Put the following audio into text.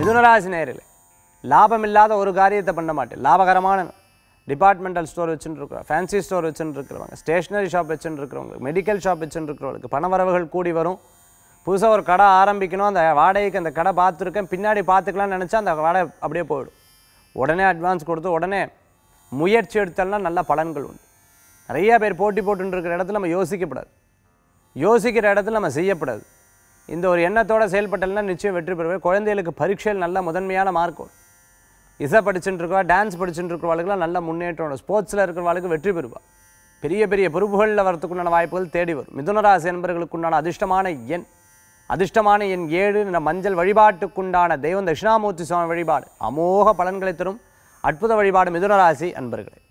மிதுனராசி நேரில் லாபம் இல்லாத ஒரு காரியத்தை பண்ண மாட்டேன் லாபகரமான டிபார்ட்மெண்டல் ஸ்டோர் வச்சுட்டு இருக்கிறோம் ஃபேன்சி ஸ்டோர் வச்சுட்டு இருக்கிறவங்க ஸ்டேஷ்னரி ஷாப் வச்சுட்டு இருக்கிறவங்களுக்கு மெடிக்கல் ஷாப் வச்சுட்டு இருக்கிறவங்களுக்கு பணவரவுகள் கூடி வரும் புதுசாக ஒரு கடை ஆரம்பிக்கணும் அந்த வாடகைக்கு அந்த கடை பார்த்துருக்கேன் பின்னாடி பார்த்துக்கலாம்னு நினச்சா அந்த கடை அப்படியே போயிடும் உடனே அட்வான்ஸ் கொடுத்து உடனே முயற்சி எடுத்தால்னா நல்ல பலன்கள் உண்டு நிறைய பேர் போட்டி போட்டுன்னு இருக்கிற இடத்துல நம்ம யோசிக்கப்படாது யோசிக்கிற இடத்துல நம்ம செய்யப்படாது இந்த ஒரு எண்ணத்தோட செயல்பட்டல்னா நிச்சயம் வெற்றி பெறுவேன் குழந்தைகளுக்கு பரீட்சையில் நல்ல முதன்மையான மார்க் வரும் இசை படிச்சுட்டு இருக்கா டான்ஸ் படிச்சுட்டு இருக்கிறவளுக்குலாம் நல்ல முன்னேற்றம் வரும் ஸ்போர்ட்ஸில் இருக்கிறவளுக்கு வெற்றி பெறுவா பெரிய பெரிய பொறுப்புகளில் வரத்துக்குண்டான வாய்ப்புகள் தேடி வரும் மிதுனராசி என்பவர்களுக்குண்டான அதிர்ஷ்டமான எண் அதிர்ஷ்டமான எண் ஏழு இந்த மஞ்சள் வழிபாட்டுக்குண்டான தெய்வம் தட்சிணாமூர்த்தி சுவாமி வழிபாடு அமோக பலன்களை தரும் அற்புத வழிபாடு மிதுனராசி அன்பர்களே